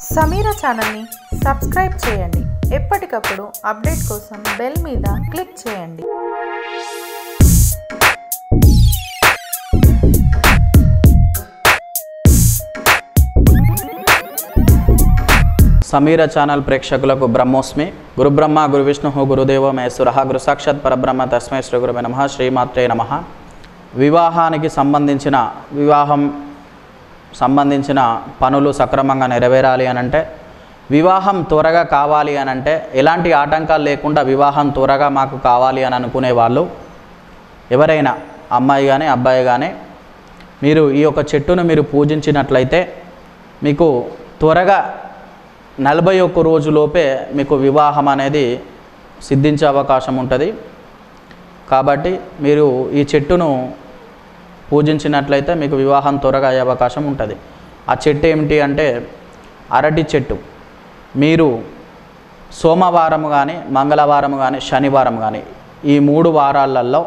సమీర ఛానల్ని సబ్స్క్రైబ్ చేయండి ఎప్పటికప్పుడు అప్డేట్ కోసం బెల్ మీద క్లిక్ చేయండి సమీర ఛానల్ ప్రేక్షకులకు బ్రహ్మోస్మి గురు బ్రహ్మ గురు విష్ణు గురుదేవ మహేశ్వర గురు సాక్షాత్ పరబ్రహ్మ తస్మై శ్రీ గురువే నమ శ్రీమాత్రే నమ వివాహానికి సంబంధించిన వివాహం సంబంధించిన పనులు సక్రమంగా నెరవేరాలి అని అంటే వివాహం త్వరగా కావాలి అని అంటే ఎలాంటి ఆటంకాలు లేకుండా వివాహం త్వరగా మాకు కావాలి అని అనుకునే వాళ్ళు ఎవరైనా అమ్మాయి కానీ అబ్బాయి కానీ మీరు ఈ యొక్క చెట్టును మీరు పూజించినట్లయితే మీకు త్వరగా నలభై ఒక్క రోజులోపే మీకు వివాహం అనేది సిద్ధించే అవకాశం ఉంటుంది కాబట్టి మీరు ఈ చెట్టును పూజించినట్లయితే మీకు వివాహం త్వరగా అయ్యే అవకాశం ఉంటుంది ఆ చెట్టు ఏమిటి అంటే అరటి చెట్టు మీరు సోమవారం కానీ మంగళవారం కానీ శనివారం కానీ ఈ మూడు వారాలలో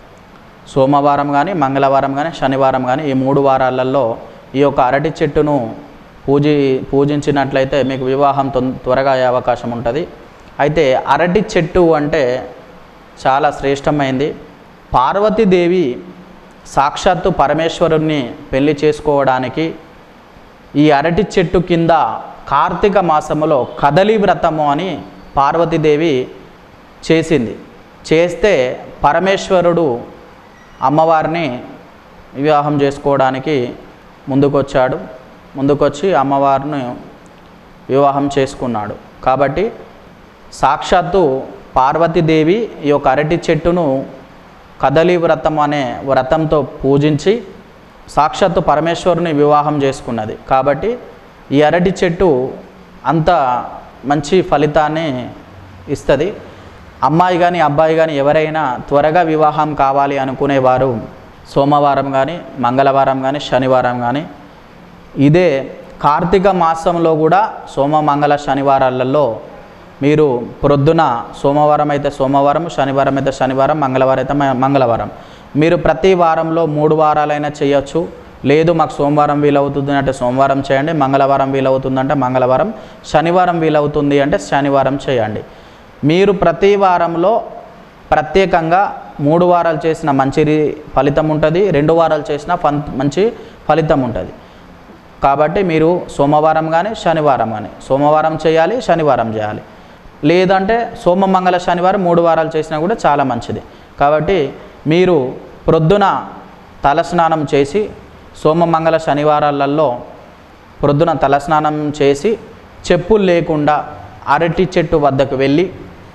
సోమవారం కానీ మంగళవారం కానీ శనివారం కానీ ఈ మూడు వారాలలో ఈ యొక్క అరటి చెట్టును పూజి పూజించినట్లయితే మీకు వివాహం తొం- త్వరగా అయ్యే అవకాశం ఉంటుంది అయితే అరటి చెట్టు అంటే చాలా శ్రేష్టమైంది పార్వతీదేవి సాక్షాత్తు పరమేశ్వరుణ్ణి పెళ్లి చేసుకోవడానికి ఈ అరటి చెట్టు కింద కార్తీక మాసములో కదలి వ్రతము అని పార్వతీదేవి చేసింది చేస్తే పరమేశ్వరుడు అమ్మవారిని వివాహం చేసుకోవడానికి ముందుకొచ్చాడు ముందుకొచ్చి అమ్మవారిని వివాహం చేసుకున్నాడు కాబట్టి సాక్షాత్తు పార్వతీదేవి ఈ యొక్క అరటి చెట్టును కదలి వ్రతం అనే వ్రతంతో పూజించి సాక్షాత్తు పరమేశ్వరుని వివాహం చేసుకున్నది కాబట్టి ఈ అరటి చెట్టు అంత మంచి ఫలితాన్ని ఇస్తుంది అమ్మాయి కానీ అబ్బాయి కానీ ఎవరైనా త్వరగా వివాహం కావాలి అనుకునేవారు సోమవారం కానీ మంగళవారం కానీ శనివారం కానీ ఇదే కార్తీక మాసంలో కూడా సోమ మంగళ శనివారాలలో మీరు ప్రొద్దున సోమవారం అయితే సోమవారం శనివారం అయితే శనివారం మంగళవారం అయితే మ- మంగళవారం మీరు ప్రతి వారంలో మూడు వారాలైనా చేయొచ్చు లేదు మాకు సోమవారం వీలవుతుంది అంటే సోమవారం చేయండి మంగళవారం వీలవుతుందంటే మంగళవారం శనివారం వీలవుతుంది అంటే శనివారం చేయండి మీరు ప్రతి వారంలో ప్రత్యేకంగా మూడు వారాలు చేసిన మంచి రి- ఫలితం ఉంటుంది రెండు వారాలు చేసిన ఫన్ మంచి ఫలితం ఉంటుంది కాబట్టి మీరు సోమవారం కానీ శనివారం కానీ సోమవారం చేయాలి శనివారం చేయాలి లేదంటే సోమ మంగళ శనివారం మూడు వారాలు చేసినా కూడా చాలా మంచిది కాబట్టి మీరు ప్రొద్దున తలస్నానం చేసి సోమ మంగళ శనివారాలలో ప్రొద్దున తలస్నానం చేసి చెప్పులు లేకుండా అరటి చెట్టు వద్దకు వెళ్ళి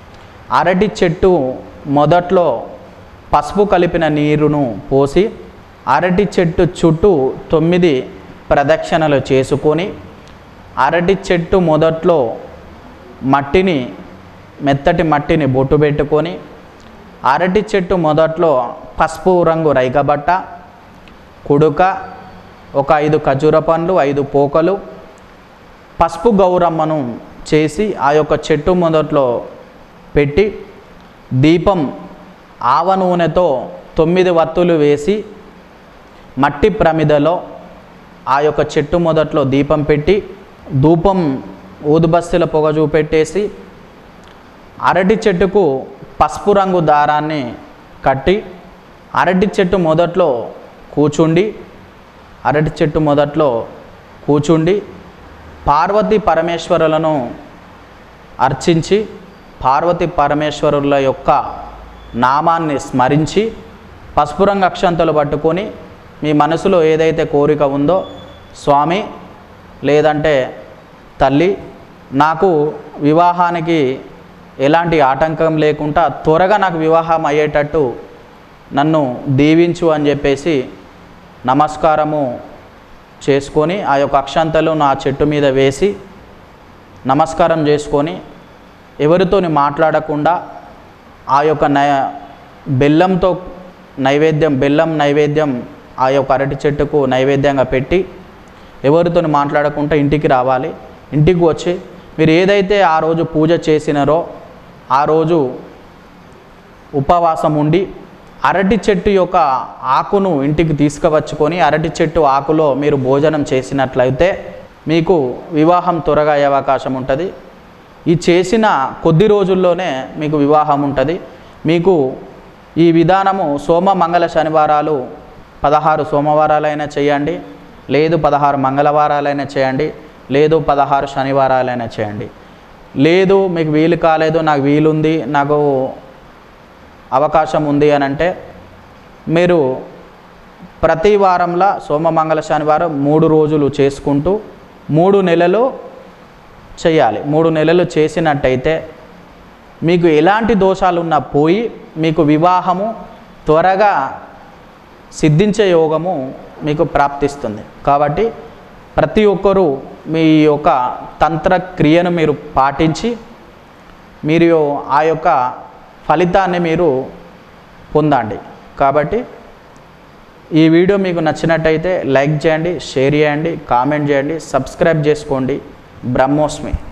అరటి చెట్టు మొదట్లో పసుపు కలిపిన నీరును పోసి అరటి చెట్టు చుట్టూ తొమ్మిది ప్రదక్షిణలు చేసుకొని అరటి చెట్టు మొదట్లో మట్టిని మెత్తటి మట్టిని బొట్టు పెట్టుకొని అరటి చెట్టు మొదట్లో పసుపు రంగు రైకబట్ట కుడుక ఒక ఐదు ఖజూర పండ్లు ఐదు పోకలు పసుపు గౌరమ్మను చేసి ఆ యొక్క చెట్టు మొదట్లో పెట్టి దీపం ఆవ నూనెతో తొమ్మిది వత్తులు వేసి మట్టి ప్రమిదలో ఆ యొక్క చెట్టు మొదట్లో దీపం పెట్టి ధూపం ఊదుబస్తీల పొగ చూపెట్టేసి అరటి చెట్టుకు పసుపు రంగు దారాన్ని కట్టి అరటి చెట్టు మొదట్లో కూచుండి అరటి చెట్టు మొదట్లో కూచుండి పార్వతీ పరమేశ్వరులను అర్చించి పార్వతి పరమేశ్వరుల యొక్క నామాన్ని స్మరించి పసుపు రంగు అక్షంతలు పట్టుకొని మీ మనసులో ఏదైతే కోరిక ఉందో స్వామి లేదంటే తల్లి నాకు వివాహానికి ఎలాంటి ఆటంకం లేకుండా త్వరగా నాకు వివాహం అయ్యేటట్టు నన్ను దీవించు అని చెప్పేసి నమస్కారము చేసుకొని ఆ యొక్క అక్షంతలు నా చెట్టు మీద వేసి నమస్కారం చేసుకొని ఎవరితోని మాట్లాడకుండా ఆ యొక్క నయ బెల్లంతో నైవేద్యం బెల్లం నైవేద్యం ఆ యొక్క అరటి చెట్టుకు నైవేద్యంగా పెట్టి ఎవరితోని మాట్లాడకుండా ఇంటికి రావాలి ఇంటికి వచ్చి మీరు ఏదైతే ఆ రోజు పూజ చేసినారో ఆ రోజు ఉపవాసం ఉండి అరటి చెట్టు యొక్క ఆకును ఇంటికి తీసుకువచ్చుకొని అరటి చెట్టు ఆకులో మీరు భోజనం చేసినట్లయితే మీకు వివాహం త్వరగా అయ్యే అవకాశం ఉంటుంది ఈ చేసిన కొద్ది రోజుల్లోనే మీకు వివాహం ఉంటుంది మీకు ఈ విధానము సోమ మంగళ శనివారాలు పదహారు సోమవారాలైనా చేయండి లేదు పదహారు మంగళవారాలైనా చేయండి లేదు పదహారు శనివారాలైనా చేయండి లేదు మీకు వీలు కాలేదు నాకు వీలుంది నాకు అవకాశం ఉంది అని అంటే మీరు ప్రతి వారంలో సోమ మంగళ శనివారం మూడు రోజులు చేసుకుంటూ మూడు నెలలు చేయాలి మూడు నెలలు చేసినట్టయితే మీకు ఎలాంటి దోషాలు ఉన్నా పోయి మీకు వివాహము త్వరగా సిద్ధించే యోగము మీకు ప్రాప్తిస్తుంది కాబట్టి ప్రతి ఒక్కరూ మీ యొక్క తంత్ర క్రియను మీరు పాటించి మీరు ఆ యొక్క ఫలితాన్ని మీరు పొందండి కాబట్టి ఈ వీడియో మీకు నచ్చినట్టయితే లైక్ చేయండి షేర్ చేయండి కామెంట్ చేయండి సబ్స్క్రైబ్ చేసుకోండి బ్రహ్మోస్మి